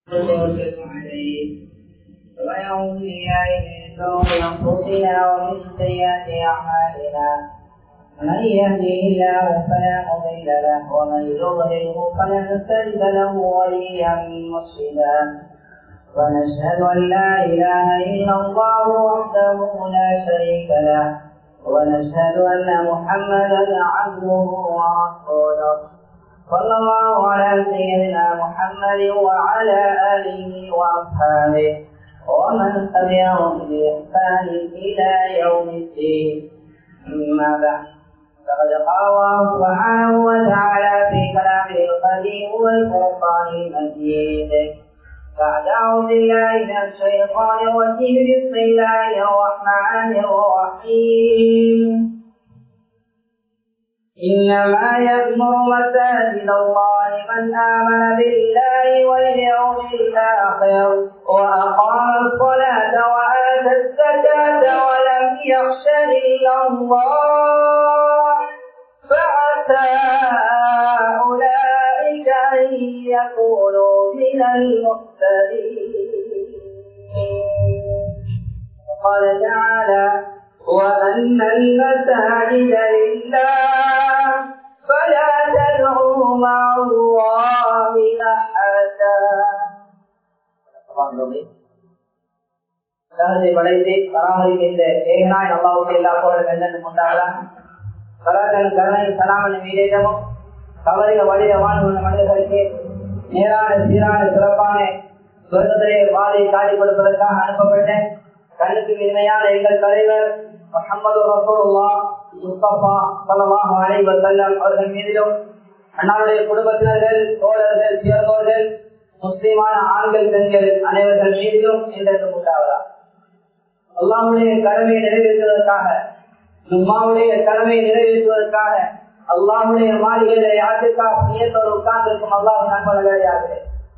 وسلم عليه ونعوذ بالله من شرور انفسنا ومن سيئات اعمالنا من يهده الله فلا مضل له ومن يضلله فلن تجد له وليا مرشدا ونشهد ان لا اله الا الله وحده لا شريك له ونشهد ان محمدا عبده ورسوله صلى الله على سيدنا محمد وعلى آله وأصحابه ومن تبعهم بإحسان إلى يوم الدين أما بعد فقد قال الله سبحانه وتعالى في كلامه القديم والفرقان المجيد بعد أعوذ بالله من الشيطان الرجيم بسم الله الرحمن الرحيم إنما يأمر مساجد الله من آمن بالله واليوم الآخر وأقام الصلاة وآتى الزكاة ولم يخش إلا الله فعسى أولئك أن يكونوا من المهتدين وقال تعالى وأن المساجد لله فلا تدعوا مع الله أحدا உலகத்தை படைத்து பராமரிக்கின்ற ஏகனாய் அல்லாவுக்கு எல்லா போலும் என்னென்னு கொண்டாடலாம் கலாச்சாரம் கருணை சலாமன் மீதேற்றமும் தவறிய வழிய வாழ்வுள்ள மனிதர்களுக்கு நேரான சீரான சிறப்பான சொர்க்கத்திலே வாதை காட்டி கொடுப்பதற்காக அனுப்பப்பட்டேன் கண்ணுக்கு இனிமையான எங்கள் தலைவர் முகமது ரசூலுல்லா முஸ்தபா சல்லாஹ் அலை வசல்லம் அவர்கள் மீதிலும் அண்ணாவுடைய குடும்பத்தினர்கள் தோழர்கள் சேர்ந்தோர்கள் முஸ்லிமான ஆண்கள் பெண்கள் அனைவர்கள் மீதிலும் என்றென்றும் உண்டாவதா அல்லாவுடைய கடமையை நிறைவேற்றுவதற்காக ஜும்மாவுடைய கடமையை நிறைவேற்றுவதற்காக அல்லாவுடைய மாளிகையில யாருக்காக நியத்தோடு உட்கார்ந்திருக்கும் அல்லாஹ் நண்பர்களாக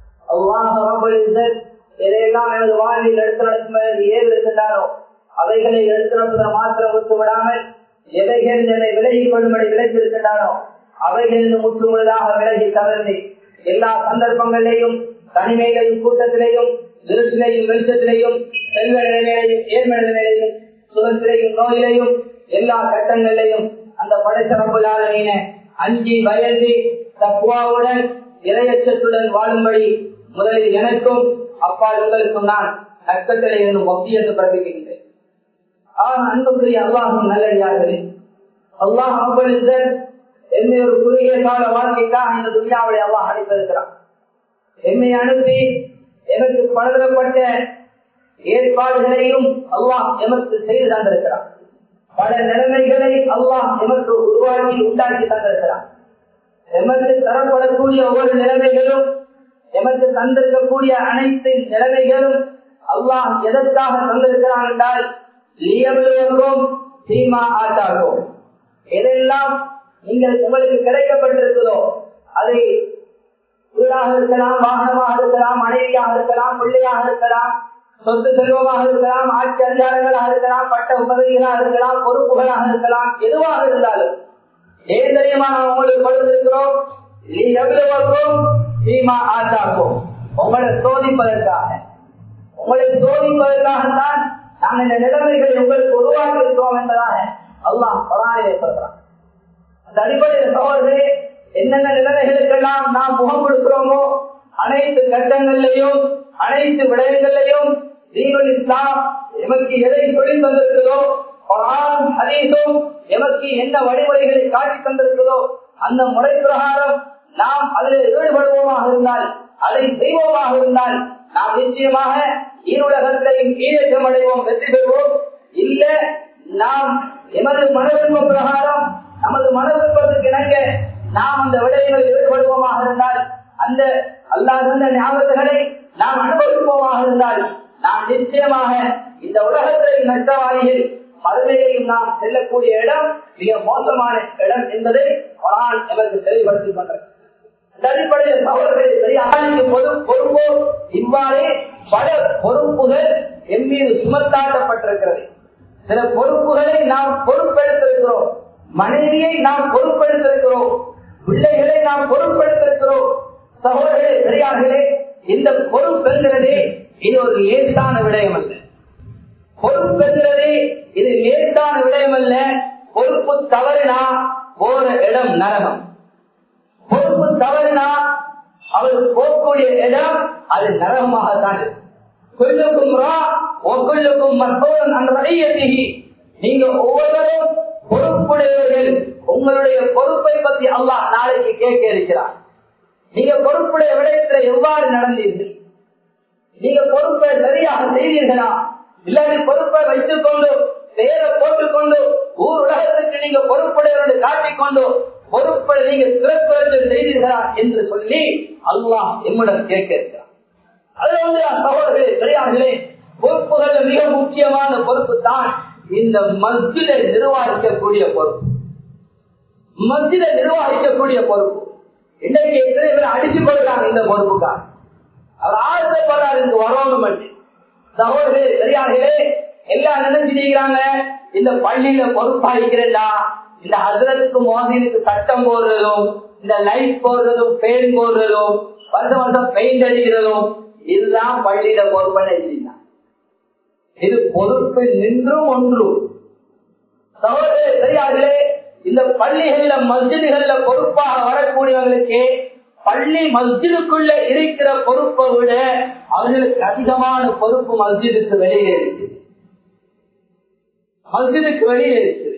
அல்லாஹ் எதையெல்லாம் எனது வாழ்வில் எடுத்து நடக்கும் ஏது இருக்கின்றாரோ அவைகளை எடுத்து நடப்பதை மாத்திரம் விட்டு விடாமல் எவைகள் என்னை விலகிக் கொள்ளும்படி விலகியிருக்கின்றாரோ அவைகளில் முற்றுமுழுதாக விலகி தவிர்த்து எல்லா சந்தர்ப்பங்களிலேயும் தனிமையிலையும் கூட்டத்திலேயும் இருட்டிலையும் வெளிச்சத்திலையும் செல்வ நிலைமையிலையும் ஏழ்ம நிலைமையிலையும் சுகத்திலையும் நோயிலையும் எல்லா கட்டங்களிலையும் அந்த படைச்சரம்புலாளமீன அஞ்சி பயந்து தக்குவாவுடன் இரையச்சத்துடன் வாழும்படி முதலில் எனக்கும் அப்பால் உங்களுக்கும் நான் நற்கட்டளை என்னும் வக்கியத்தை பிறப்பிக்கின்றேன் ஆக அன்புக்குரிய அல்லாஹும் நல்லடியார்களே அல்லாஹ் அபலிசர் என்னை ஒரு குறுகிய கால வாழ்க்கைக்காக இந்த துணியாவுடைய அல்லாஹ் அனுப்பியிருக்கிறான் என்னை அனுப்பி எனக்கு பலதரப்பட்ட ஏற்பாடுகளையும் அல்லாஹ் எமக்கு செய்து தந்திருக்கிறான் பல நிலைமைகளை அல்லாஹ் எமக்கு உருவாக்கி உண்டாக்கி தந்திருக்கிறான் எமக்கு தரப்படக்கூடிய ஒவ்வொரு நிலைமைகளும் எமக்கு தந்திருக்கக்கூடிய அனைத்து நிலைமைகளும் அல்லாஹ் எதற்காக தந்திருக்கிறான் என்றால் லியபுலுவக்கும் சீமா ஆட்டாகும் எதெல்லாம் நீங்கள் உங்களுக்கு கிடைக்கப்பட்டிருக்கிறதோ அதை வீடாக இருக்கலாம் வாகனமாக இருக்கலாம் மனைவியாக இருக்கலாம் பிள்ளையாக இருக்கலாம் சொத்து செல்வமாக இருக்கலாம் ஆட்சி அதிகாரங்களாக இருக்கலாம் பட்ட உதவிகளாக இருக்கலாம் பொறுப்புகளாக இருக்கலாம் எதுவாக இருந்தாலும் ஏன் தெரியுமா நாம் உங்களுக்கு கொடுத்திருக்கிறோம் சீமா ஆட்டாக்கும் உங்களை சோதிப்பதற்காக உங்களை சோதிப்பதற்காகத்தான் நாம் இந்த நிலைமைகளை உங்களுக்கு உருவாக்கி இருக்கிறோம் என்பதாக அல்லாஹ் பராணியை சொல்றான் அந்த அடிப்படையில் சோழர்களே என்னென்ன நிலைமைகளுக்கெல்லாம் நாம் முகம் கொடுக்கிறோமோ அனைத்து கட்டங்களிலையும் அனைத்து விடயங்களிலையும் தீனுல் இஸ்லாம் எமக்கு எதை சொல்லி தந்திருக்கிறதோ ஹரீசும் எமக்கு என்ன வழிமுறைகளை காட்டி தந்திருக்கிறதோ அந்த முறை பிரகாரம் நாம் அதில் ஈடுபடுவோமாக இருந்தால் அதை செய்வோமாக இருந்தால் நாம் நிச்சயமாக ஈருலகத்தையும் ஈழக்கம் அடைவோம் வெற்றி பெறுவோம் இல்ல நாம் எமது மனவிருப்பம் பிரகாரம் நமது மனவிருப்பத்திற்கு இணங்க நாம் அந்த விடயங்களில் ஈடுபடுவோமாக இருந்தால் அந்த அல்லாத ஞாபகங்களை நாம் அனுபவிப்போமாக இருந்தால் நாம் நிச்சயமாக இந்த உலகத்தை நஷ்டவாளியில் மறுமையையும் நாம் செல்லக்கூடிய இடம் மிக மோசமான இடம் என்பதை குரான் எமக்கு தெளிவுபடுத்திக் கொண்டது அடிப்படையில் சகோதரர்களை பெரியாருக்கு பொது பொறுப்போ இவ்வாறே பல பொறுப்புகள் என் மீது சுமத்தாட்டப்பட்டிருக்கிறது சில பொறுப்புகளை நாம் பொறுப்பெடுத்திருக்கிறோம் மனைவியை நாம் பொறுப்பெடுத்திருக்கிறோம் பிள்ளைகளை நாம் பொறுப்பெடுத்திருக்கிறோம் சகோதரர்களே பெரியார்களே இந்த பொறுப்பென்கிறது இது ஒரு லேசான விடயம் அல்ல பொறுப்பென்கிறது இது லேசான விடயம் அல்ல பொறுப்பு தவறினா போற இடம் நரகம் பொறுப்பு தவறினா அவர் போகக்கூடிய இடம் அது நரகமாகத்தான் கொள்ளுக்கும் ஒக்குள்ளுக்கும் மற்றவன் அந்த வழியத்திகி நீங்க ஒவ்வொருவரும் பொறுப்புடையவர்கள் உங்களுடைய பொறுப்பை பற்றி அல்லாஹ் நாளைக்கு கேட்க இருக்கிறார் நீங்க பொறுப்புடைய விடயத்தில் எவ்வாறு நடந்தீர்கள் நீங்க பொறுப்பை சரியாக செய்தீர்களா இல்லாட்டி பொறுப்பை வைத்துக் கொண்டு பெயரை போட்டுக்கொண்டு ஊர் உலகத்துக்கு நீங்க பொறுப்புடையவர்கள் காட்டிக்கொண்டு பொறுப்பை நீங்க சிறப்புறத்தில் செய்தீர்களா என்று சொல்லி அல்லாஹ் எம்மிடம் கேட்க இருக்கிறார் அதுல வந்து சகோதரர்களே பெரியார்களே பொறுப்புகள் மிக முக்கியமான பொறுப்பு தான் இந்த மஸ்ஜிதை நிர்வகிக்கக்கூடிய பொறுப்பு மஸ்ஜிதை நிர்வகிக்கக்கூடிய பொறுப்பு இன்னைக்கு எத்தனை பேர் அடிச்சு கொள்றாங்க இந்த பொறுப்புக்காக அவர் ஆசைப்படுறாரு இங்கு வரணும் மட்டும் சகோதரர்களே பெரியார்களே எல்லாம் நினைச்சிருக்கிறாங்க இந்த பள்ளியில பொறுப்பா இருக்கிறதா இந்த ஹசரத்துக்கு மோதினுக்கு சட்டம் போடுறதும் இந்த லைட் போடுறதும் பெயிண்ட் போடுறதும் வருஷம் வருஷம் பெயிண்ட் அடிக்கிறதும் இதுதான் பள்ளியில பொறுப்பன்னு எழுதினான் இது பொறுப்பு நின்றும் ஒன்றும் சகோதரே பெரியார்களே இந்த பள்ளிகள்ல மஸ்ஜிதுகள்ல பொறுப்பாக வரக்கூடியவர்களுக்கு பள்ளி மஸ்ஜிதுக்குள்ள இருக்கிற பொறுப்பை விட அவர்களுக்கு அதிகமான பொறுப்பு மஸ்ஜிதுக்கு வெளியே இருக்குது மஸ்ஜிதுக்கு வெளியே இருக்குது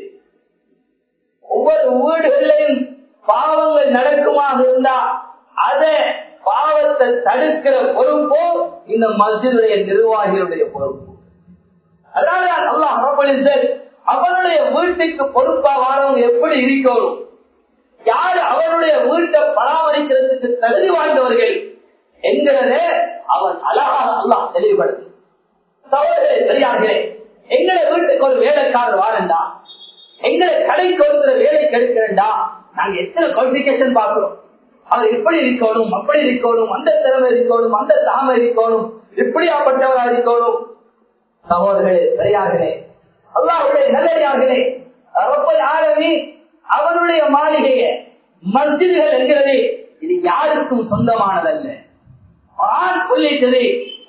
ஒவ்வொரு வீடுகளிலையும் பாவங்கள் நடக்குமாக இருந்தா அதை பாவத்தை தடுக்கிற பொறுப்போ இந்த மஸ்ஜிதுடைய நிர்வாகிகளுடைய பொறுப்பு அதனால அல்லாஹ் அரபலிசர் அவருடைய வீட்டுக்கு பொறுப்பா வாரவங்க எப்படி இருக்கணும் யார் அவருடைய வீட்டை பராமரிக்கிறதுக்கு தகுதி வாய்ந்தவர்கள் என்கிறத அவன் அழகாக அல்லாஹ் தெளிவுபடுத்து சகோதரே சரியார்களே எங்களை வீட்டுக்கு ஒரு வேலைக்காரர் வாரண்டா எங்களை கடைக்கு ஒருத்தர வேலை கெடுக்கிறண்டா நாங்க எத்தனை குவாலிபிகேஷன் பார்க்கிறோம் அவர் இப்படி இருக்கணும் அப்படி இருக்கணும் அந்த திறமை இருக்கணும் அந்த தாமை இருக்கணும் இப்படியாப்பட்டவரா இருக்கணும் சகோதரர்களே பெரியார்களே அல்லாவுடைய நல்லடியார்களே ஆரம்பி அவருடைய மாளிகைய மஸ்ஜிதுகள் என்கிறது இது யாருக்கும் சொந்தமானதல்ல சொல்லிட்டது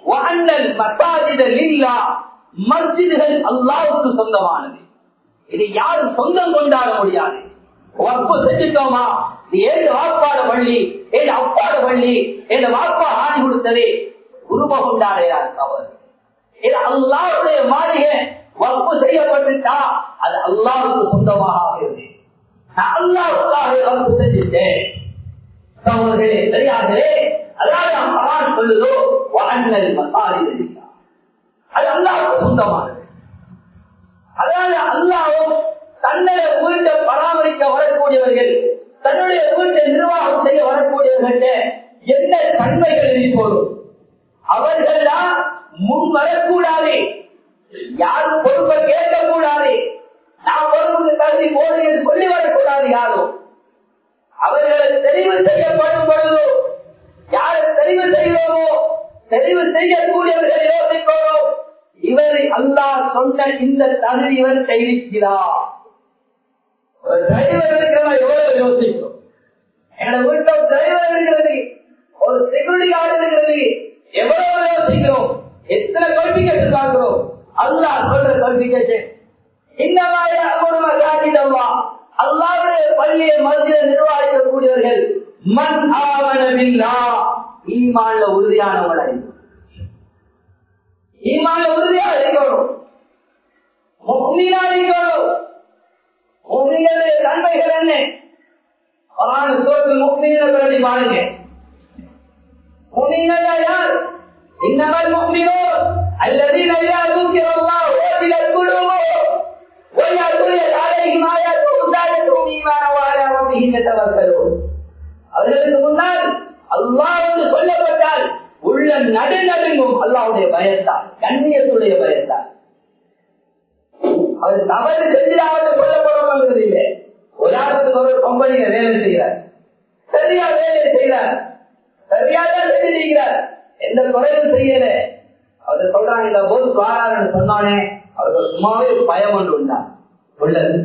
மஸ்ஜிதுகள் அல்லாவுக்கு சொந்தமானது இது யாரும் சொந்தம் கொண்டாட முடியாது வப்பு செஞ்சுட்டோமா இது ஏழு வாப்பாட பள்ளி ஏழு அப்பாட பள்ளி ஏழு வாப்பா ஆணி கொடுத்ததே உருவ கொண்டாடையார் அவர் இது அல்லாவுடைய மாளிகை வப்பு செய்யப்பட்டுட்டா அது அல்லாவுக்கு சொந்தமாக ஆகிறது நான் அல்லாவுக்காக வப்பு செஞ்சுட்டேன் சகோதரர்களே சரியாகவே அதாவது அம்மான் சொல்லுதோ வண்ணல் மசாலி அது அல்லாவுக்கு சொந்தமானது அதாவது அல்லாவும் தன்னுடைய வீட்டை பராமரிக்க வரக்கூடியவர்கள் தன்னுடைய வீட்டை நிர்வாகம் செய்ய வரக்கூடியவர்கள்ட்ட என்ன தன்மைகள் இருக்கணும் அவர்கள்லாம் முன் வரக்கூடாது யாரும் பொறுப்பை கேட்கக்கூடாது நான் பொறுப்புக்கு தகுதி போது சொல்லி வரக்கூடாது யாரும் அவர்களை தெரிவு செய்யப்படும் பொழுது யாரை தெரிவு செய்கிறோமோ தெரிவு செய்யக்கூடியவர்களை யோசிக்கிறோம் இவர் அல்லாஹ் சொன்ன இந்த தகுதி இவர் தெரிவிக்கிறார் ஒரு டிரைவர் இருக்கிறவன் எவ்வளவு யோசிக்கும் எங்களை வீட்டுல ஒரு டிரைவர் இருக்கிறது ஒரு செக்யூரிட்டி கார்டு இருக்கிறது எவ்வளவு யோசிக்கிறோம் எத்தனை குவாலிபிகேஷன் பார்க்கிறோம் அல்லாஹ் சொல்ற குவாலிபிகேஷன் இன்னமாய ஒரு மகாஜிதவா அல்லாவுடைய பள்ளியை மத்திய நிர்வாகிக்கக்கூடியவர்கள் மண் ஆவணமில்லா ஈமான்ல உறுதியானவளை ஈமான்ல உறுதியா இருக்கணும் முக்மீனா இருக்கணும் முக்மீனுடைய தன்மைகள் என்ன குரான் சூரத்தில் முக்மீன பற்றி பாருங்க முக்மீனல் யார் இன்னமல் முக்மீனோர் الذين إذا ذكر الله وجلت قلوبهم وإذا تليت عليهم آياته زادتهم إيمانا وعلى ربهم يتوكلون அவர்களுக்கு முன்னால் அல்லாஹ் என்று சொல்லப்பட்டால் உள்ள நடுநடுங்கும் அல்லாவுடைய பயத்தால் கண்ணியத்துடைய பயத்தால் அவர் தவறு செஞ்சிடாவது கொல்லப்படணும் இல்லை உதாரணத்துக்கு ஒரு கம்பெனியில வேலை செய்கிறார் சரியா வேலை செய்கிறார் சரியா தான் செஞ்சிருக்கிறார் எந்த குறையும் செய்யல அவர் சொல்றாங்க இந்த போது வாராருன்னு சொன்னானே அவருக்கு சும்மாவே ஒரு பயம் ஒன்று உண்டா உள்ளது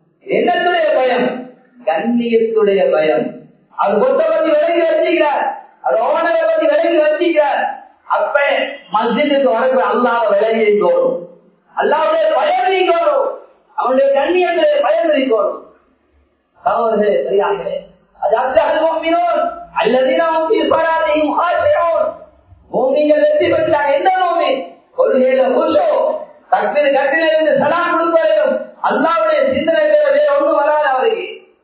என்னத்துடைய பயம் கண்ணியத்துடைய பயம் அது கொத்த பத்தி விலகி வச்சுக்கிறார் அது ஓனரை பத்தி விலகி வச்சிக்கிறார் அப்ப மஸ்ஜிதுக்கு வரக்கூடிய அல்லாத விலகி இருக்கணும் அல்லாவுடைய பயம் இருக்கணும் அவனுடைய கண்ணியங்களை பயம் இருக்கணும் சகோதரர்களே பெரியார்களே அது அல்லாஹ் முஃமினூன் அல்லதீன ஹும் ஃபீ ஸலாத்திஹிம் ஹாஷிஊன் மூமின்கள் வெற்றி பெற்றாங்க எந்த மூமின் கொள்கையில குஷு தக்பீர் கட்டிலிருந்து சலாம் கொடுப்பதிலும் அல்லாவுடைய சிந்தனைகளை வேற ஒன்றும் வராது அவருக்கு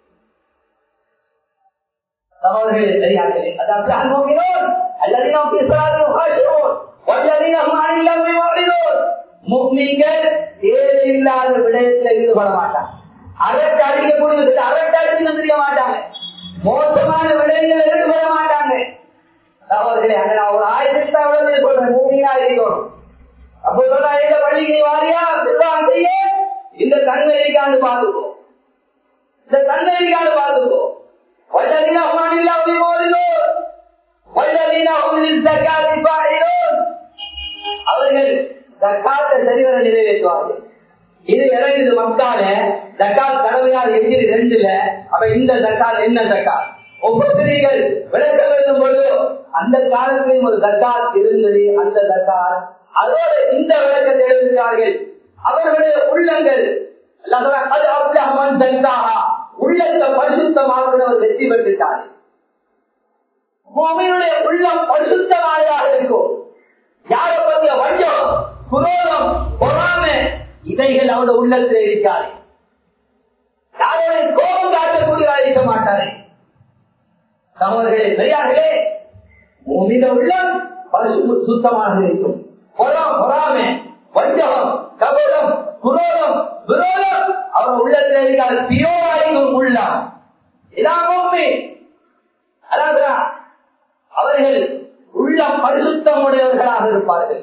சகோதரர்களே பெரியார்களே அது அல்லாஹ் முஃமினூன் அல்லதீன ஹும் ஃபீ ஸலாத்திஹிம் ஹாஷிஊன் வல்லதீன ஹும் அனில் லஹ்வி முஅரிதூன் முஃமின்கள் தேவையில்லாத விடயத்தில் ஈடுபட மாட்டாங்க அரட்டு அடிக்கக்கூடிய அரட்டு அடிச்சு வந்திருக்க மாட்டாங்க மோசமான விடயங்கள் ஈடுபட மாட்டாங்க சகோதரர்களே அங்க நான் ஒரு ஆயிரத்தி அவ்வளவு சொல்றேன் மூமியா இருக்கணும் அப்போ சொல்றா எங்க பள்ளிக்கு வாரியா செல்வான் செய்ய இந்த கண்ணெறிக்காண்டு பார்த்துக்கோ இந்த கண்ணெறிக்காண்டு பார்த்துக்கோ வல்லதீன ஹுமானில்லா உலி மோதிலோ வல்லதீன ஹுமில் ஜக்காத்தி பாயிலோன் அவர்கள் ஜக்காத்தை சரிவர நிறைவேற்றுவார்கள் இது இறங்குது மக்கால ஜக்காத் கடமையால் எஞ்சிரு ரெண்டுல அப்ப இந்த ஜக்காத் என்ன ஜக்காத் ஒவ்வொருத்தர்கள் விளக்க வேண்டும் பொழுது அந்த காலத்திலும் ஒரு ஜக்காத் இருந்தது அந்த ஜக்காத் அதோடு இந்த விளக்கத்தை எழுதுகிறார்கள் அவர்களுடைய உள்ளங்கள் அது அப்லஹமன் தந்தாகா உள்ளத்தை பரிசுத்தமாக்குறவர் வெற்றி பெற்றுட்டார்கள் பூமியினுடைய உள்ளம் பரிசுத்தமானதாக இருக்கும் யாரை பற்றிய வஞ்சம் குரோதம் பொறாமை இதைகள் அவருடைய உள்ளத்தில் இருக்காது யாரோட கோபம் காட்டக்கூடியவராக இருக்க மாட்டாரே சகோதரர்களே பெரியார்களே பூமியில உள்ளம் பரிசு சுத்தமாக இருக்கும் பொறாம் பொறாமை வஞ்சகம் கபடம் குரோதம் விரோதம் அவர் உள்ளத்தில் இருக்காது பியோராயும் உள்ளம் இதான் பூமி அதாவது அவர்கள் உள்ளம் பரிசுத்தம் உடையவர்களாக இருப்பார்கள்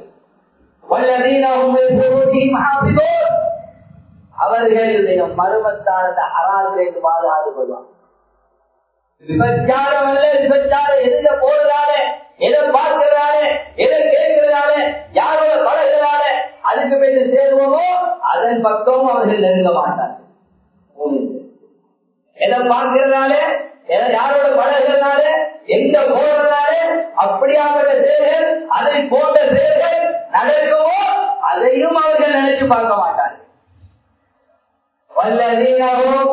அவர்களுடைய மருமத்தானத்தை அராஜிலிருந்து பாதுகாத்து கொள்வாங்க விபச்சாரம் அல்ல விபச்சாரம் எதுல போறதாலே எதை பார்க்கிறதாலே எதை கேட்கிறதாலே யாரோட பழகிறதாலே அதுக்கு போய் சேருவோமோ அதன் பக்கம் அவர்கள் நெருங்க மாட்டார்கள் எதை பார்க்கிறதாலே யாரோட பழகிறதாலே எங்க போறதாலே அப்படியாப்பட்ட செயல்கள் அதை போன்ற செயல்கள் நடக்குமோ அதையும் அவர்கள் நினைச்சு பார்க்க மாட்டார்கள் வல்லதீனரும்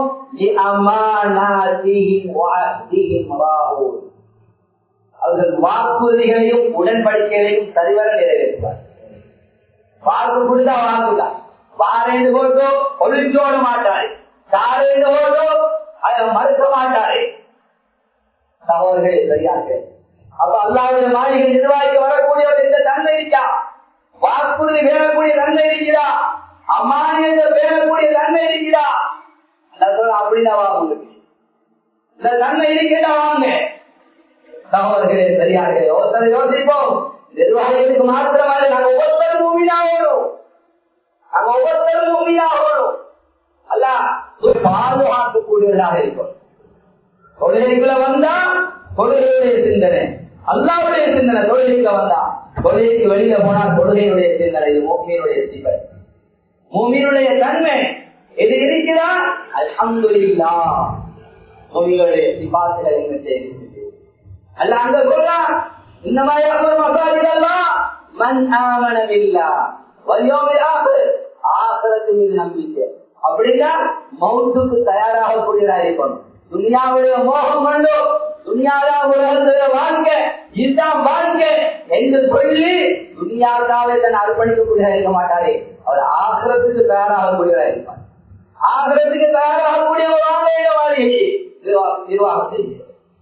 அவர்கள் வாக்குறுதிகளையும் உடன்படிக்கைகளையும் சரிவர நிறைவேற்றுவார் வாக்கு கொடுத்தா வாக்குதான் வாரேந்து போட்டோ ஒழிச்சோட மாட்டாரு தாரேந்து போட்டோ அதை மறுக்க மாட்டாரு சகோதரர்களே சரியாக அப்ப அல்லாவுடைய மாளிகை நிர்வாகிக்க வரக்கூடியவர் இந்த தன்மை இருக்கா வாக்குறுதி பேரக்கூடிய தன்மை இருக்கிறா அமானியத்தை பேரக்கூடிய தன்மை இருக்கிறா அப்படின்னா வாங்க இந்த தன்மை இருக்கிறா வாங்க சகோதரர்களே சரியாக ஒருத்தர் யோசிப்போம் நிர்வாகிகளுக்கு மாத்திரமல்ல நாங்க ஒவ்வொருத்தரும் பூமியா ஓடும் நாங்க ஒவ்வொருத்தரும் பூமியா ஓடும் அல்ல பாதுகாக்கக்கூடியவர்களாக இருக்கும் தொழிலுக்குள்ள வந்தா தொழுகையுடைய சிந்தனை அல்லாவுடைய சிந்தனை தொழிலுக்கு வந்தா தொழிலுக்கு வெளியில போனா தொழுகையுடைய சிந்தனை இது மூமியினுடைய சிவை மூமியினுடைய தன்மை எது இருக்கிறா அல்ஹம்துலில்லா மூமிகளுடைய சிபாத்துகள் என்ன அல்ல அங்க சொல்றா இந்த மாதிரி அமர் மசாஜிதெல்லாம் மண் ஆவணமில்லா வலியோமே ஆசிரத்து மீது நம்பிக்கை அப்படின்னா மவுத்துக்கு தயாராக கூடியதாக இருக்கணும் துனியாவுடைய மோகம் கொண்டு துனியாவா உலகத்துல வாழ்க்கை இதுதான் வாழ்க்கை என்று சொல்லி துனியாவுக்காக தன்னை அர்ப்பணிக்கக்கூடியதாக இருக்க மாட்டாரே அவர் ஆசிரத்துக்கு தயாராக கூடியதாக இருப்பார் ஆசிரத்துக்கு தயாராக கூடிய ஒரு ஆலய வாழ்க்கை நிர்வாகம் செய்ய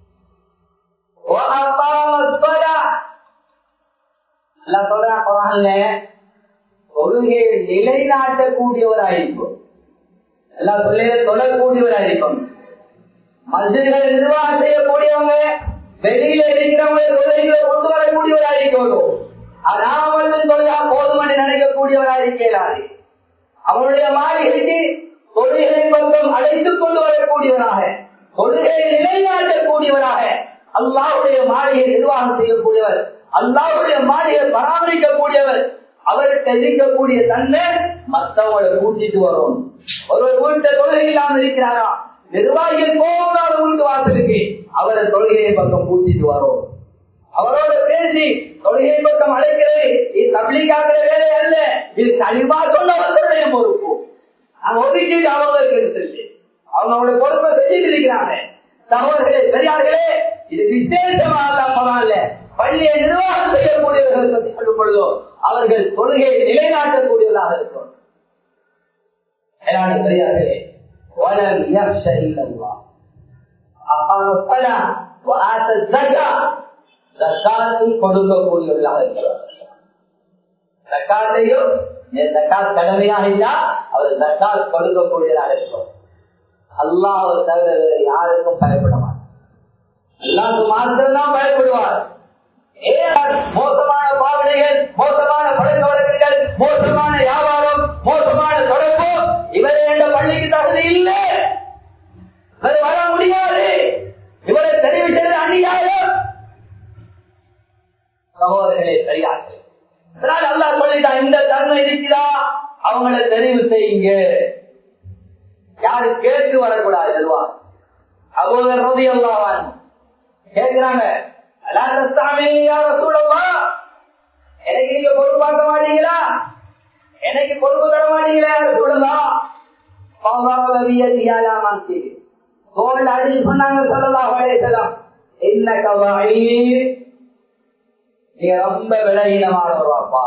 கொள்கையை நிலைநாட்டக்கூடியவராயிருக்கும் எல்லா தொழிலை தொடரக்கூடியவராயிருக்கும் மசிதிகளை நிர்வாகம் செய்யக்கூடியவங்க வெளியில இருக்கிறவங்க தொழில்களை கொண்டு வரக்கூடியவராயிருக்கணும் நான் மட்டும் தொழிலா போதும் என்று நினைக்கக்கூடியவராயிருக்கிறாரு அவருடைய மாளிகைக்கு தொழில்களை பக்கம் அழைத்துக் கொண்டு வரக்கூடியவராக தொழுகையை நிலைநாட்டக்கூடியவராக அல்லாவுடைய மாளிகை நிர்வாகம் செய்யக்கூடியவர் அல்லாவுடைய மாளிகை பராமரிக்கக்கூடியவர் அவர்கிட்ட இருக்கக்கூடிய தன்மை மற்றவங்களை கூட்டிட்டு வரும் ஒரு வீட்டை தொழுகை இல்லாமல் இருக்கிறாரா நிர்வாகிகள் போகாத வீட்டு வாசலுக்கு அவரை தொழுகையை பக்கம் கூட்டிட்டு வரும் அவரோட பேசி தொழுகை பக்கம் அழைக்கிறது இது தபிலிக்காகிற வேலை அல்ல இது கழிவா சொன்னவர்களுடைய பொறுப்பு அவங்க ஒதுக்கிட்டு அவங்களுக்கு எடுத்துருச்சு அவங்க அவங்களுடைய பொறுப்பை செஞ்சுட்டு இருக்கிறாங்க சகோதரர்களே பெரியார்களே இது விசேஷமாக பரவாயில்ல பள்ளியை நிர்வாகம் செய்யக்கூடியவர்கள் பற்றி சொல்லும் பொழுதோ அவர்கள் தொழுகையை நிலைநாட்டக்கூடியவர்களாக இருக்கும் மேலான பெரியார்களே வலம் யக்ஷ இல்லல்லாஹ் அப்பாங்க பலா وآت الزكاة زكاة கொடுக்கக்கூடியவர்களாக இருக்கிறார் ஜக்காத்தையும் ஜக்காத் கடமையாக இருந்தா அவர் ஜக்காத் கொடுக்கக்கூடியதாக இருக்கும் அல்லாஹ் தவிர வேறு யாருக்கும் பயப்பட மாட்டார் அல்லாஹ் மாத்திரம் பயப்படுவார் ஏன் மோசமான பாவனைகள் மோசமான பழக்க வழக்கங்கள் மோசமான வியாபாரம் மோசமான தொடர்பு இவரை என்ற பள்ளிக்கு தகுதி இல்லை இவர் வர முடியாது இவரை தெரிவித்தது அநியாயம் சகோதரர்களே சரியாக அல்லா சொல்லிட்டான் இந்த தன்மை இருக்கிறா அவங்கள தெரிவு செய்யுங்க யாரு கேட்டு வரக்கூடாது செல்வா அபோதர் ரவி அல்லாவான் கேட்கிறாங்க எனக்கு நீங்க பொறுப்பாக்க மாட்டீங்களா எனக்கு பொறுப்பு தர மாட்டீங்களா சொல்லலாம் தோல் அடிச்சு சொன்னாங்க சொல்லலாம் வளையலாம் என்ன கவாயி நீ ரொம்ப விலகீனமானவராப்பா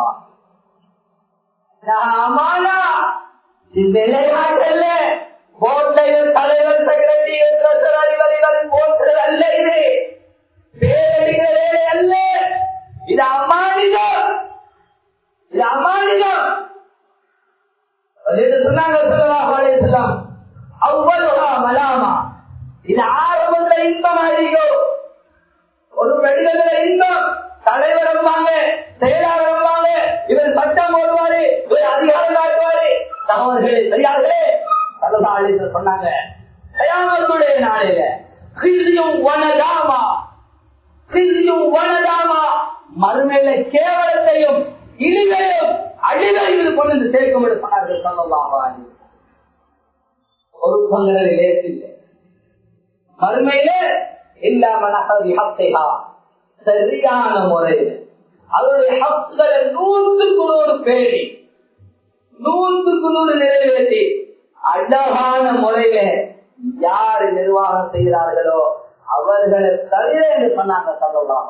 ஆமானா விளையாட்டல்ல போட்டையில் தலைவர் செக்ரட்டரி அதிபதிகள் போன்றது அல்ல இது பேரடிக்கிற வேலை அல்ல இது அம்மானிதம் இது அம்மானிதம் சொன்னாங்க சொல்லலாம் அவ்வளவா மலாமா இது ஆரம்பத்துல இன்பம் அதிகம் ஒரு பெண்கள இன்பம் தலைவர் வருவாங்க செயலாளர் வருவாங்க இவர் சட்டம் போடுவாரு இவர் அதிகாரம் காட்டுவாரு சகோதரர்களே சரியாகவே சததாளித்து சொன்னாங்க கயாமத்துடைய நாளையில கிருதியும் வனதாமா கிருதியும் வனதாமா மறுமையில கேவலத்தையும் இழிவையும் அழிவையும் கொண்டு வந்து சேர்க்கும் என்று சொன்னார்கள் சொல்லலாம் ஒரு பங்குகளை ஏற்றில்லை மறுமையில இல்லாம ஹத்தைகா சரியான முறையில் அவருடைய ஹக்குகளை நூற்றுக்கு நூறு பேரி நூற்றுக்கு நூறு நிறைவேற்றி அழகான முறையில யாரு நிர்வாகம் செய்கிறார்களோ அவர்களை தவிர என்று சொன்னாங்க சொல்லலாம்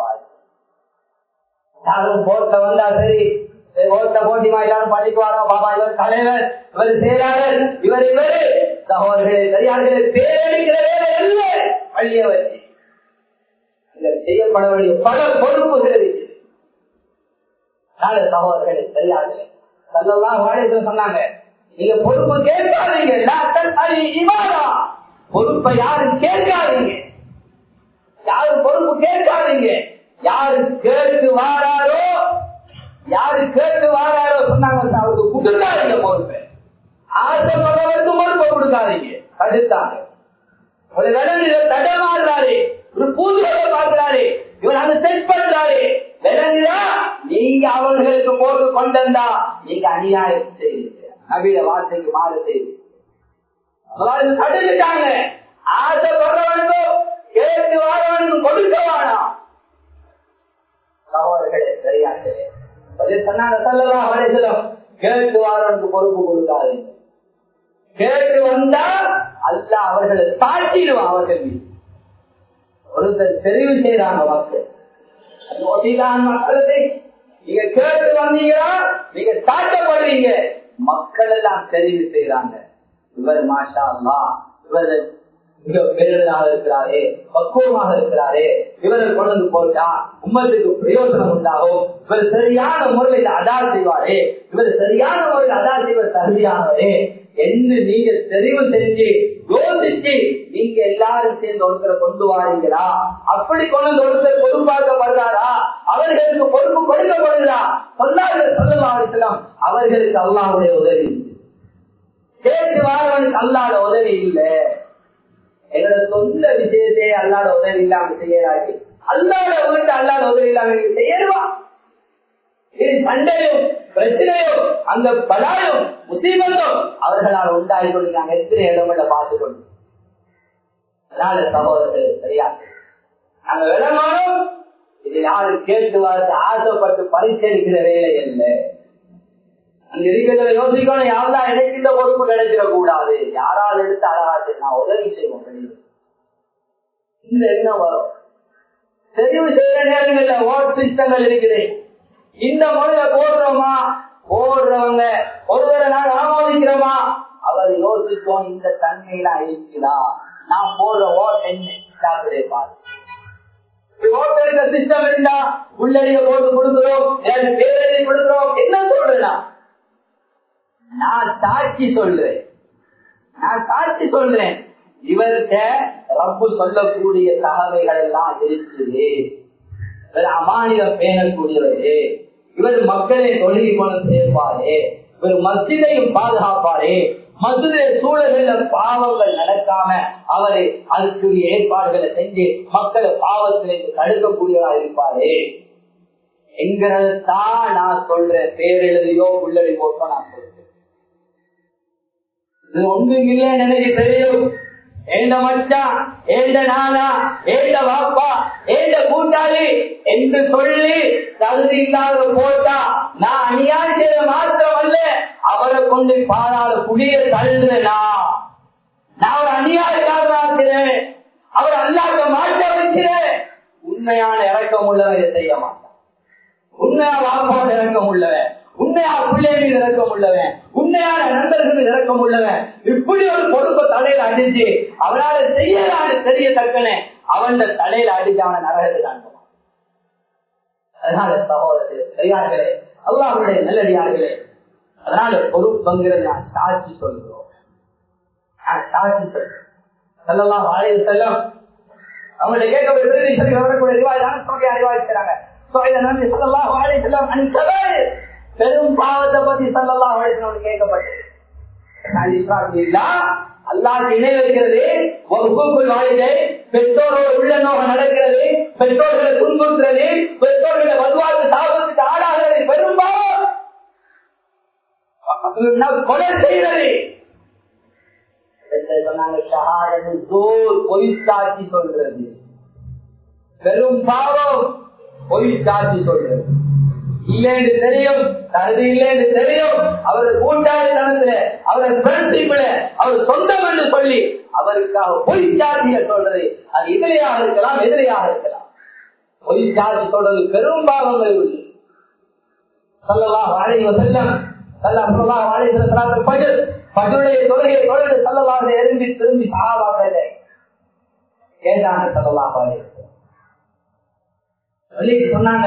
யாரும் போட்ட வந்தா சரி ஓட்ட போட்டிமா எல்லாரும் பள்ளிக்கு வரோம் பாபா இவர் தலைவர் இவர் செயலாளர் இவர் இவர் சகோதரர்களே சரியார்களே பேரடிக்கிற வேலை இல்லை பள்ளியை வச்சு செய்யப்பட வேண்டிய பல பொறுப்புகள் இருக்கிறது சகோதரர்களே சரியார்களே சல்லலாம் வாழைத்து சொன்னாங்க நீங்க பொறுப்பு கேட்காதீங்க இமாரா பொறுப்பை யாரும் கேட்காதீங்க யாரும் பொறுப்பு கேட்காதீங்க யாரு கேட்டு வாராரோ யாரு கேட்டு வாராரோ சொன்னாங்க அவருக்கு கொடுக்காதீங்க பொறுப்பை ஆசைப்படுறவருக்கு பொறுப்பை கொடுக்காதீங்க தடுத்தாங்க ஒரு விலங்கு தடமாடுறாரு ஒரு பூஜையை பார்க்கிறாரு இவர் அதை செட் பண்றாரு விலங்குதா நீங்க அவர்களுக்கு போட்டு கொண்டா நீங்க அநியாயம் செய்யுங்க நவீன வார்த்தைக்கு மாறு செய்து தடுத்துட்டாங்க ஆசைப்படுறவனுக்கும் கேட்டு வாரவனுக்கும் கொடுக்க வேணாம் சகோதரர்களே சரியாட்டு சொன்னாங்க சொல்லலாம் வரைசலம் கேட்டு வாரவனுக்கு பொறுப்பு கொடுக்காதீங்க கேட்டு வந்தா அல்ல அவர்களை தாட்டிடுவான் அவர்கள் மீது ஒருத்தர் தெரிவு செய்யறாங்க மக்கள் மக்களத்தை நீங்க கேட்டு வந்தீங்கன்னா நீங்க தாட்டப்படுவீங்க மக்கள் எல்லாம் தெரிவு செய்யறாங்க இவர் மாஷா அல்லா இவர் மிக பேரலாக இருக்கிறாரே பக்குவமாக இருக்கிறாரே இவரை கொண்டு வந்து போட்டா உம்மத்துக்கு பிரயோஜனம் உண்டாகும் இவர் சரியான முறையில் அதா செய்வாரே இவர் சரியான முறையில் அதா செய்வர் தகுதியானவரே என்று நீங்க தெரிவு செஞ்சு யோசிச்சு நீங்க எல்லாரும் சேர்ந்து ஒருத்தரை கொண்டு வாரீங்களா அப்படி கொண்டு வந்து ஒருத்தர் பொறுப்பாக்கப்படுறாரா அவர்களுக்கு பொறுப்பு கொடுக்கப்படுகிறா சொன்னார்கள் சொல்லலாம் அவர்களுக்கு அல்லாவுடைய உதவி கேட்டு வாரவனுக்கு அல்லாத உதவி இல்லை எங்களோட சொந்த விஷயத்தையே அல்லாத உதவி இல்லாம செய்யறாரு அல்லாத வீட்டு அல்லாத உதவி இல்லாம நீங்க செய்யறவா இது சண்டையும் பிரச்சனையும் அந்த பலாயும் முசீபத்தும் அவர்களால் உண்டாகி கொண்டு நாங்கள் எத்தனை இடங்களை பார்த்து கொண்டு அதனால சகோதரர்கள் சரியா நாங்க விளமானோம் இது யாரு கேட்டு பார்த்து ஆசைப்பட்டு பரிசீலிக்கிற வேலை அல்ல அங்க இருக்கிறத யோசிக்கணும் யாரெல்லாம் எனக்கு இந்த பொறுப்பு கிடைச்சிடக் கூடாது யாராவது எடுத்து அழகாச்சு நான் உதவி செய்வோம் வெளியே இந்த எண்ணம் வரும் தெரிவு செய்யற நேரங்கள்ல ஓட் சிஸ்டங்கள் இருக்குது இந்த முறையில போடுறோமா போடுறவங்க ஒருவரை நாங்கள் ஆமோதிக்கிறோமா அவர் யோசிப்போம் இந்த தன்மையில அழிக்கிறா நான் போடுற ஓட் என்ன பாரு ஓட்டெடுக்க சிஸ்டம் இருந்தா உள்ளடிய போட்டு கொடுக்கிறோம் பேரடி கொடுக்கிறோம் என்ன சொல்றேன் நான் சாட்சி சொல்றேன் நான் சாட்சி சொல்றேன் இவர்கிட்ட ரப்பு சொல்லக்கூடிய தகவைகள் எல்லாம் இருக்குது இவர் அமானியம் பேணக்கூடியவரு இவர் மக்களை தொழில் கொண்டு சேர்ப்பாரு இவர் மசிதையும் பாதுகாப்பாரு மதுரை சூழல்ல பாவங்கள் நடக்காம அவரை அதுக்குரிய ஏற்பாடுகளை செஞ்சு மக்களை பாவத்திலிருந்து தடுக்கக்கூடியவரா இருப்பாரு எங்கிறதான் நான் சொல்றேன் பேரெழுதியோ உள்ளடி போட்டோ நான் சொல்றேன் இது ஒன்றும் இல்லைன்னு எனக்கு தெரியும் ஏண்ட மச்சான் ஏண்ட நானா ஏண்ட வாப்பா ஏண்ட கூட்டாளி என்று சொல்லி தகுதி இல்லாத போட்டா நான் அநியாயம் செய்த மாத்திரம் அல்ல அவரை கொண்டு பாதாள புளிய தள்ளுறா நான் ஒரு அநியாயக்காரனாக்கிறேன் அவர் அல்லாத மாற்ற வைக்கிறேன் உண்மையான இறக்கம் உள்ளவன் இதை செய்ய மாட்டான் உண்மையா வாப்பாடு இறக்கம் உள்ளவன் உண்மையா பிள்ளை மீது இறக்கம் உள்ளவன் உண்மையான நண்பர்கள் மீது இறக்கம் உள்ளவன் இப்படி ஒரு பொறுப்பை தலையில அடிச்சு அவனால செய்யலான்னு தெரிய தக்கனே அவன் தலையில அடிச்சு அவனை நரகத்தை காண்பான் அதனால சகோதரர்களே பெரியார்களே அல்லாவுடைய நல்லடியார்களே அதனால பொறுப்புங்கிறது நான் சாட்சி சொல்கிறோம் நான் சாட்சி சொல்றேன் செல்லலாம் வாழைய செல்லம் அவங்களுடைய கேட்கப்பட்ட வரக்கூடிய அறிவாயான தொகை அறிவாய்க்கிறாங்க பெரும் பாவத்தை பத்தி சல்லலாம் வாழைக்கு கேட்கப்பட்டது அல்லாஹ் இணை வைக்கிறது ஒரு கூக்குள் வாழ்க்கை பெற்றோரோட உள்ள நோகம் நடக்கிறது பெற்றோர்களை துன்புறுத்துறது பெற்றோர்களை வலுவாக்கு சாபத்துக்கு ஆளாகிறது பெரும்பாலும் கொலை செய்கிறது பொய் சாட்சி சொல்றது பெரும் பாவம் பொய் சாட்சி சொல்றது இல்லைன்னு தெரியும் தகுதி இல்லைன்னு தெரியும் அவரது கூட்டாளித்தனத்துல அவரது ஃப்ரெண்ட்ஷிப்ல அவர் சொந்தம் என்று சொல்லி அவருக்காக பொய் சாட்சிய சொல்றது அது எதிரியாக இருக்கலாம் எதிரியாக இருக்கலாம் பொய் சாட்சி சொல்றது பெரும் பாவங்கள் உண்டு சல்லல்லாஹு அலைஹி வஸல்லம் சல்லல்லாஹு அலைஹி வஸல்லம் பஜர் பஜருடைய தொழுகையை தொழுது சல்லல்லாஹு எழும்பி திரும்பி சஹாபாக்களை கேட்டாங்க சல்லல்லாஹு அலைஹி வஸல்லம் சொல்லி சொன்னாங்க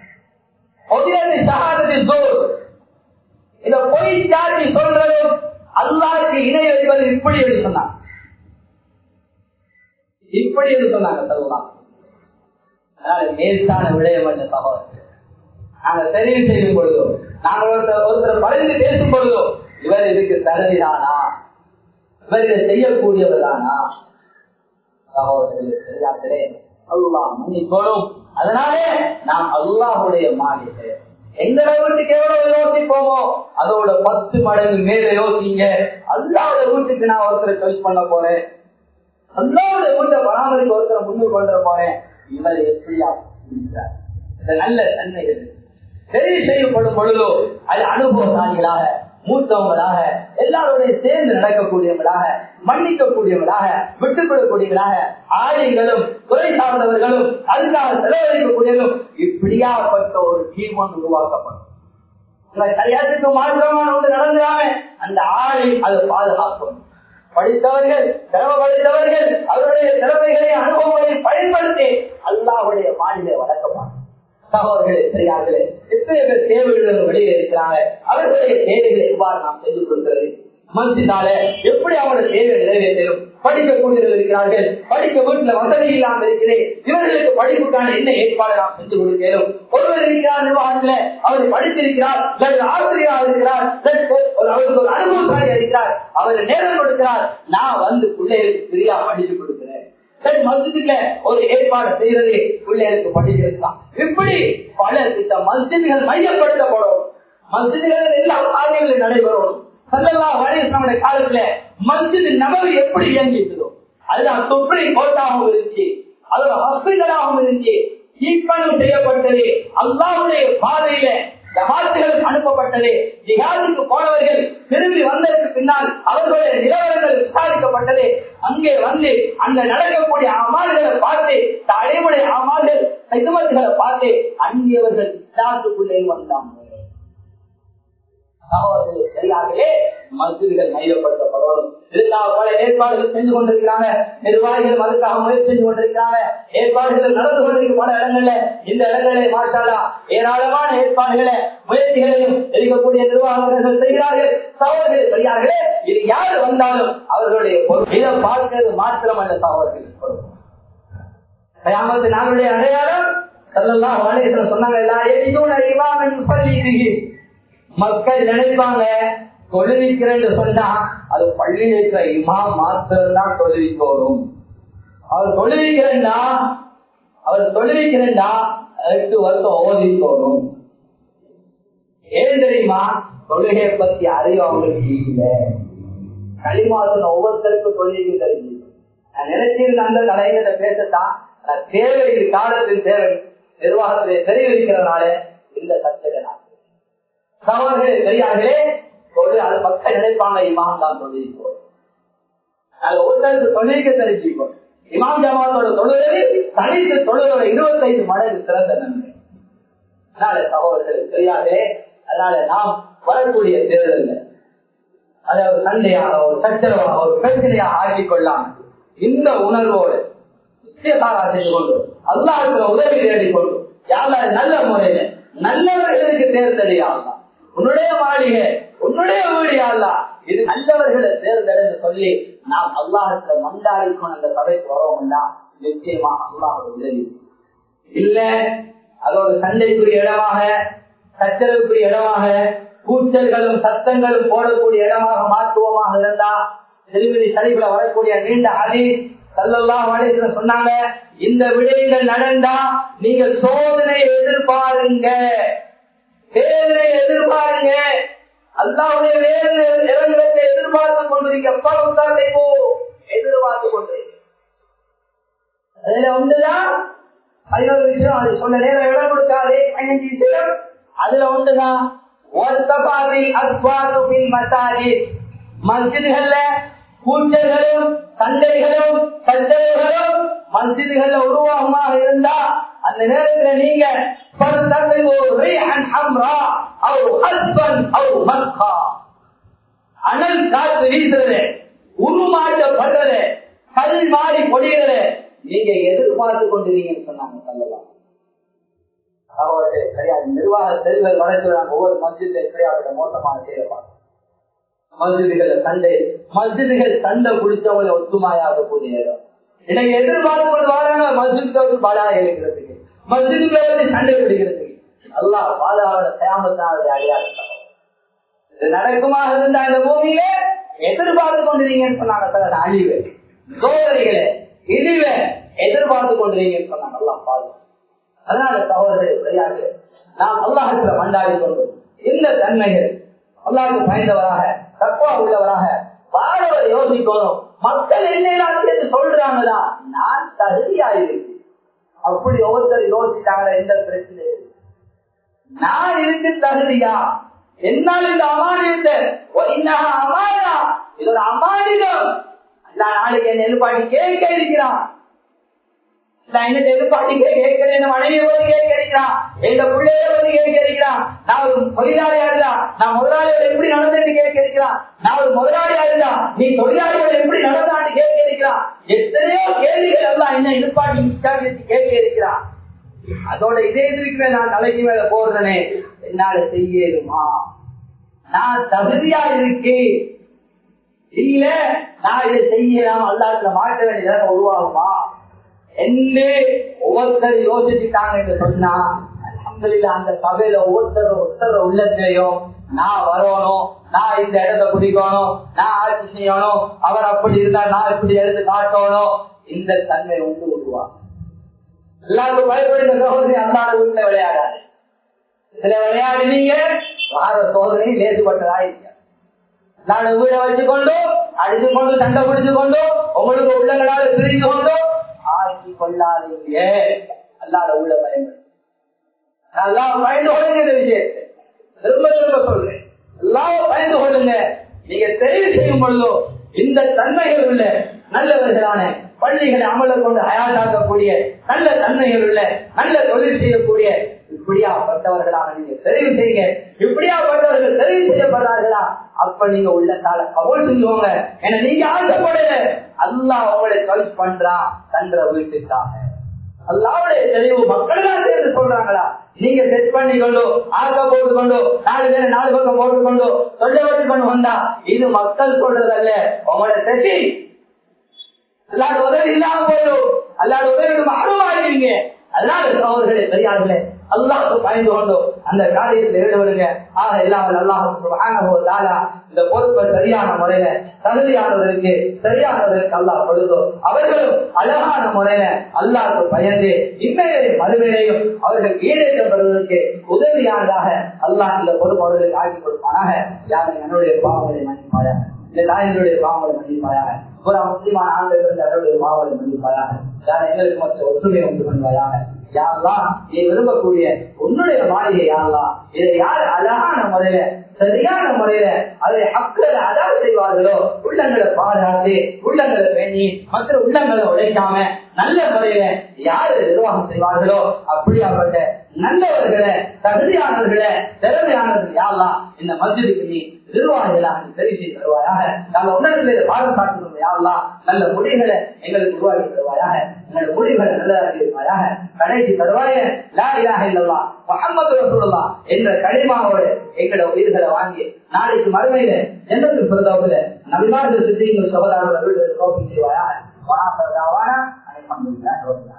இத பொய் சாட்சி சொல்றதும் அல்லாருக்கு இணை வைப்பது இப்படி என்று சொன்னாங்க இப்படி என்று சொன்னாங்க சொல்லலாம் அதனால மேல்தான விடயம் என்ற சகோதரர் நாங்கள் தெரிவு செய்யும் பொழுதோ நாங்கள் ஒருத்தர் ஒருத்தர் பழந்து பேசும் பொழுதோ இவர் இதுக்கு தகுதிதானா இவர் இதை செய்யக்கூடியவர் தானா சகோதரர்களே அல்லாஹ் மன்னிக்கணும் அதனாலே நாம் அல்லாஹுடைய மாளிகை எந்த வீட்டுக்கு எவ்வளவு யோசிப்போமோ அதோட பத்து மடங்கு மேல யோசிங்க அல்லாத வீட்டுக்கு நான் ஒருத்தரை சாய்ஸ் பண்ண போறேன் அல்லாத வீட்டை பராமரிக்க ஒருத்தரை முன்னு கொண்டு போறேன் இவர் எப்படியா இருக்கிறார் இந்த நல்ல தன்மைகள் தெரிவு செய்யப்படும் பொழுதோ அது அனுபவசாலிகளாக மூத்தவங்களாக எல்லாரோடைய சேர்ந்து நடக்கக்கூடியவங்களாக மன்னிக்கக்கூடியவங்களாக விட்டுக் கொள்ளக்கூடியவர்களாக ஆலைகளும் துறை சார்ந்தவர்களும் அதுக்காக செலவழிக்கக்கூடியவர்களும் இப்படியாப்பட்ட ஒரு டீம் ஒன்று உருவாக்கப்படும் கல்யாணத்துக்கு மாற்றமான ஒன்று நடந்தாம அந்த ஆளை அது பாதுகாக்கும் படித்தவர்கள் திறமை படித்தவர்கள் அவருடைய திறமைகளை அனுபவங்களை பயன்படுத்தி அல்லாவுடைய மாநில வழக்கமாக சகோதரர்களே சரியார்களே எத்தனை பேர் தேவைகள் வெளியே இருக்கிறாங்க அவர்களுடைய தேவைகளை எவ்வாறு நாம் செய்து கொடுக்கிறது மனசினால எப்படி அவங்களோட தேவை நிறைவேற்றும் படிக்கக்கூடியவர்கள் இருக்கிறார்கள் படிக்க வீட்டுல வசதி இல்லாமல் இருக்கிறேன் இவர்களுக்கு படிப்புக்கான என்ன ஏற்பாடு நாம் செஞ்சு கொடுக்கிறோம் ஒருவர் இருக்கிறார் நிர்வாகத்துல அவர் படித்திருக்கிறார் ஆசிரியராக இருக்கிறார் அவருக்கு ஒரு அனுபவசாலியா இருக்கிறார் அவர் நேரம் கொடுக்கிறார் நான் வந்து பிள்ளைகளுக்கு ஃப்ரீயா படித்து கொடுக்கிறேன் மஸ்ஜிதுல ஒரு ஏற்பாடு செய்யறது பிள்ளைகளுக்கு படிக்கிறது தான் இப்படி பல திட்ட மஸ்ஜிதுகள் மையப்படுத்தப்படும் மஸ்ஜிதுகள் எல்லா காரியங்களும் நடைபெறும் சல்லல்லா வரைய காலத்துல மஸ்ஜித் நபர் எப்படி இயங்கிச்சதோ அதுதான் சுப்ரீம் கோர்ட்டாகவும் இருந்துச்சு அதோட ஹாஸ்பிட்டலாகவும் இருந்துச்சு ஈப்பணம் செய்யப்பட்டது அல்லாவுடைய பாதையில ஜமாத்துகள் அனுப்பப்பட்டது ஜிஹாதுக்கு போனவர்கள் திரும்பி வந்ததற்கு பின்னால் அவர்களுடைய நிலவரங்கள் விசாரிக்கப்பட்டது அங்கே வந்து அங்க நடக்கக்கூடிய அமால்களை பார்த்து தலைமுறை அமால்கள் சிதுமத்துகளை பார்த்து அங்கியவர்கள் இஸ்லாத்துக்குள்ளே வந்தாங்க சகோதரர்களே, சரியாகவே மஸ்ஜிதுகள் மையப்படுத்தப்படணும் எல்லா பல ஏற்பாடுகள் செஞ்சு கொண்டிருக்கிறாங்க நிர்வாகிகள் அதுக்காக முயற்சி செஞ்சு கொண்டிருக்கிறாங்க ஏற்பாடுகள் நடந்து கொண்டிருக்கும் பல இடங்கள்ல இந்த இடங்களிலே மாற்றாலா ஏராளமான ஏற்பாடுகளை முயற்சிகளையும் இருக்கக்கூடிய நிர்வாகங்கள் செய்கிறார்கள் சகோதரர்கள் சரியாகவே இது யார் வந்தாலும் அவர்களுடைய பொருள் இதை பார்க்கிறது மாத்திரமல்ல சகோதரர்கள் பொருள் கயாமத்து நாளுடைய அடையாளம் செல்லலாம் வாழையத்தில் சொன்னாங்க எல்லாரும் இன்னொன்று இமாமன் முசல்லி மக்கள் நினைப்பாங்க தொழுவிக்கிறேன்னு சொன்னா அது பள்ளியில் இருக்கிற இமாம் மாத்திரம் தான் தொழுவிக்கோரும் அவர் தொழுவிக்கிறேன்னா அவர் தொழுவிக்கிறேன்னா எட்டு வருஷம் ஓதிக்கோரும் ஏன் தெரியுமா தொழுகையை பத்தி அறிவு அவங்களுக்கு இல்லை களிமாசன ஒவ்வொருத்தருக்கும் தொழிலுக்கு தெரிஞ்சு நான் நினைச்சிருந்த அந்த கலைஞரை பேசத்தான் நான் தேவை காலத்தில் தேவை நிர்வாகத்திலே தெரிவிக்கிறதுனால இந்த சர்ச்சை நான் சகோதரர்களே பெரியார்களே தொழில் அது மக்கள் நினைப்பாங்க இமாம் தான் தொழில் அது ஒருத்தருக்கு தொழிலுக்கு தெரிஞ்சுக்கோ இமாம் ஜமாத்தோட தொழிலை தனித்து தொழிலோட இருபத்தைந்து மடங்கு சிறந்த நன்மை அதனால சகோதரர்கள் தெரியாதே அதனால நாம் வரக்கூடிய தேர்தல் அதை ஒரு சண்டையாக ஒரு சச்சரவாக ஒரு பிரச்சனையாக ஆக்கிக் கொள்ளலாம் இந்த உணர்வோடு நிச்சயமாக செய்து கொண்டு அல்லாஹுக்கு உதவி தேடிக்கொண்டு யாரா நல்ல முறையில நல்லவர்களுக்கு தேர்ந்தெடுக்கலாம் உன்னுடைய மாளிகை உன்னுடைய வீடு அல்லா இது நல்லவர்களை தேர்ந்தெடுத்து சொல்லி நாம் அல்லாஹத்துல மண்டாடிக்கும் அந்த சபைக்கு வரோம்னா நிச்சயமா அல்லாஹ் உதவி இல்ல அதோட சண்டைக்குரிய இடமாக சச்சரவுக்குரிய இடமாக கூச்சல்களும் சத்தங்களும் போடக்கூடிய இடமாக மாற்றுவோமாக இருந்தா திருமதி சரிவுல வரக்கூடிய நீண்ட அதி சல்லல்லாஹு அலைஹி வஸல்லம் சொன்னாங்க இந்த விடயங்கள் நடந்தா நீங்க சோதனை எதிர்பாருங்க வேதனை எதிர்பாருங்க அல்லாவுடைய வேதனை இறங்குறதை எதிர்பார்த்து கொண்டிருக்க அப்பா உத்தாரத்தை போ எதிர்பார்த்து கொண்டு அதுல ஒன்றுதான் பதினோரு விஷயம் அது சொன்ன நேரம் இடம் கொடுக்காதே பதினஞ்சு விஷயம் அதுல ஒன்றுதான் மஸ்ஜிதுகள்ல கூச்சல்களும் சண்டைகளும் சச்சரவுகளும் மஸ்ஜிதுகள்ல உருவாகமாக இருந்தா அந்த நேரத்துல நீங்க அனல் காத்து வீசுறது உருமாற்றப்படுறது கல் மாறி பொடிகிறது நீங்க எதிர்பார்த்து கொண்டிருக்கீங்கன்னு சொன்னாங்க சொல்லலாம் அவர்கள் கிடையாது நிர்வாக தெருவில் வழக்குறாங்க ஒவ்வொரு மஸ்ஜித்ல எப்படியாப்பட்ட மோசமான செய்யப்பாங்க மஸ்ஜிதுகள் சண்டை மஸ்ஜிதுகள் சண்டை பிடிச்சவங்களை ஒத்துமாயாக கூடிய இடம் இன்னைக்கு எதிர்பார்த்து கொண்டு வராங்க மஸ்ஜிதுக்கு பலா இருக்கிறதுக்கு மஸ்ஜிதுகளை வந்து சண்டை பிடிக்கிறதுக்கு அல்லா பாதாள சேமத்தாவுடைய அடையாளம் இது நடக்குமாக இருந்தா இந்த பூமியில எதிர்பார்த்து கொண்டிருக்கீங்கன்னு சொன்னாங்க சார் அழிவு சோதனைகளை இழிவை எதிர்பார்த்து கொண்டிருக்கீங்கன்னு சொன்னாங்க அல்லா பாதுகாப்பு அதனால சகோதரர்கள் விளையாட்டு நாம் அல்லாஹத்துல மண்டாடி கொண்டு இந்த தன்மைகள் அல்லாஹுக்கு பயந்தவராக தப்பா உள்ளவராக வாழவர் யோசிக்கணும் மக்கள் என்ன சேர்த்து சொல்றாங்களா நான் தகுதியாயிருக்கு அப்படி ஒவ்வொருத்தர் யோசிச்சாங்களா எந்த பிரச்சனை நான் இருக்கு தகுதியா என்னால் இந்த அமானியத்தை அமானா இது ஒரு அமானிதம் நாளைக்கு என்ன எதிர்பார்த்து கேட்க இருக்கிறான் மனைவியை பத்தி கேட்க இருக்கிறான் எங்க பிள்ளைய பத்தி கேட்க இருக்கிறான் நான் ஒரு தொழிலாளியா இருந்தா நான் முதலாளியோட எப்படி நடந்தேன்னு கேட்க இருக்கிறான் நான் ஒரு முதலாளியா இருந்தா நீ தொழிலாளியோட எப்படி நடந்தான்னு கேட்க இருக்கிறான் எத்தனையோ கேள்விகள் எல்லாம் என்ன எதிர்பார்த்து விசாரித்து கேட்க இருக்கிறான் அதோட இதே இருக்கிற நான் தலைக்கு மேல போடுறேனே என்னால செய்யலுமா நான் தகுதியா இருக்கேன் இல்ல நான் இதை செய்யலாம் அல்லாத்துல மாற்ற வேண்டியதாக உருவாகுமா என்று ஒவ்வொருத்தர் யோசிச்சுட்டாங்க என்று சொன்னா அலமதுல்ல அந்த சபையில ஒவ்வொருத்தர் ஒருத்தர் உள்ளத்திலையும் நான் வரணும் நான் இந்த இடத்தை பிடிக்கணும் நான் ஆட்சி செய்யணும் அவர் அப்படி இருந்தா நான் இப்படி எடுத்து காட்டணும் இந்த தன்மை உண்டு விடுவா எல்லாருக்கும் பயப்படுகிற சகோதரி அல்லாத வீட்டுல விளையாடாது இதுல விளையாடுனீங்க வார சோதனை லேசுபட்டதா இருக்க நான் வீடை வச்சுக்கொண்டு அடிச்சு கொண்டு சண்டை பிடிச்சு கொண்டு உங்களுக்கு உள்ளங்களால பிரிச்சு கொண்டு ஆக்கி கொள்ளாதீங்க அல்லாத உள்ள பயன்படும் எல்லாம் பயந்து கொள்ளுங்க இந்த விஷயத்தை திரும்ப திரும்ப சொல்றேன் எல்லாம் பயந்து கொள்ளுங்க நீங்க தெரிவு செய்யும் பொழுதோ இந்த தன்மைகள் உள்ள நல்லவர்களான பள்ளிகளை அமல கொண்டு அயாதாக்கக்கூடிய நல்ல தன்மைகள் உள்ள நல்ல தொழில் செய்யக்கூடிய இப்படியாப்பட்டவர்களாக நீங்க தெரிவு செய்யுங்க இப்படியாப்பட்டவர்கள் தெரிவு செய்யப்படுறார்களா அப்ப நீங்க உள்ளத்தால கபோல் செஞ்சுவாங்க ஏன்னா நீங்க ஆசைப்படல அல்லாஹ் உங்களை சாய்ஸ் பண்றான் தன்ற வீட்டுக்காக அல்லாவுடைய தெளிவு மக்கள் தான் சேர்ந்து சொல்றாங்களா நீங்க செட் பண்ணி கொண்டு ஆக போட்டு கொண்டு நாலு பேர் நாலு பக்கம் போட்டு கொண்டு சொல்ல வச்சு கொண்டு வந்தா இது மக்கள் சொல்றதல்ல உங்களோட செட்டி அல்லாட உதவி இல்லாம போயிடும் அல்லாட உதவி அருவாயிருவீங்க அதனால சகோதரர்களே பெரியார்களே அல்லாஹ் பயந்து கொண்டோம் அந்த காரியத்தில் ஈடுபடுங்க ஆக எல்லாம் அல்லாஹ் இந்த பொறுப்பை சரியான முறையில தகுதியானவருக்கு சரியானவருக்கு அல்லாஹ் கொடுத்தோம் அவர்களும் அழகான முறையில அல்லாஹ்க்கு பயந்து இன்றைய மறுமையிலையும் அவர்கள் ஈடேற்றப்படுவதற்கு உதவியானதாக அல்லாஹ் இந்த பொறுப்பு அவர்களுக்கு ஆக்கி கொடுப்பானாக யாரும் என்னுடைய பாவங்களை மன்னிப்பாயாக இந்த தாயினுடைய பாவங்களை மன்னிப்பாயாக ஒரு முஸ்லிமான ஆண்கள் அவருடைய பாவங்களை மன்னிப்பாயாக யார் எங்களுக்கு மற்ற ஒற்றுமை உண்டு பண்ணுவாயாக யாரெல்லாம் நீ விரும்பக்கூடிய உன்னுடைய மாளிகை யாரெல்லாம் இதை யார் அழகான முறையில சரியான முறையில அதை ஹக்களை அதாவது செய்வார்களோ உள்ளங்களை பாதுகாத்து உள்ளங்களை பேணி மற்ற உள்ளங்களை உழைக்காம நல்ல முறையில யாரு நிர்வாகம் செய்வார்களோ அப்படியாப்பட்ட நல்லவர்களை தகுதியானவர்களை திறமையானவர்கள் யாரெல்லாம் இந்த மஸ்ஜிதுக்கு நீ நிர்வாகிகளாக சரி செய்து தருவாயாக நல்ல உணர்வுகளை பாடம் காட்டுவது யாரெல்லாம் நல்ல முடிவுகளை எங்களுக்கு உருவாக்கி தருவாயாக எங்களோட முடிவுகளை நல்லதாக்கி தருவாயாக கடைசி தருவாய லா இலாஹ இல்லல்லா முஹம்மது ரசூலுல்லாஹ் என்ற கலிமாவோடு எங்களோட உயிர்களை வாங்கி நாளைக்கு மறுமையில ஜன்னத்தில் பிறந்தவங்கள நபிமார்கள் சித்திகள் சகோதரர்கள் வீடு செய்வாயாக வானா அல்ஹம்துலில்லாஹ்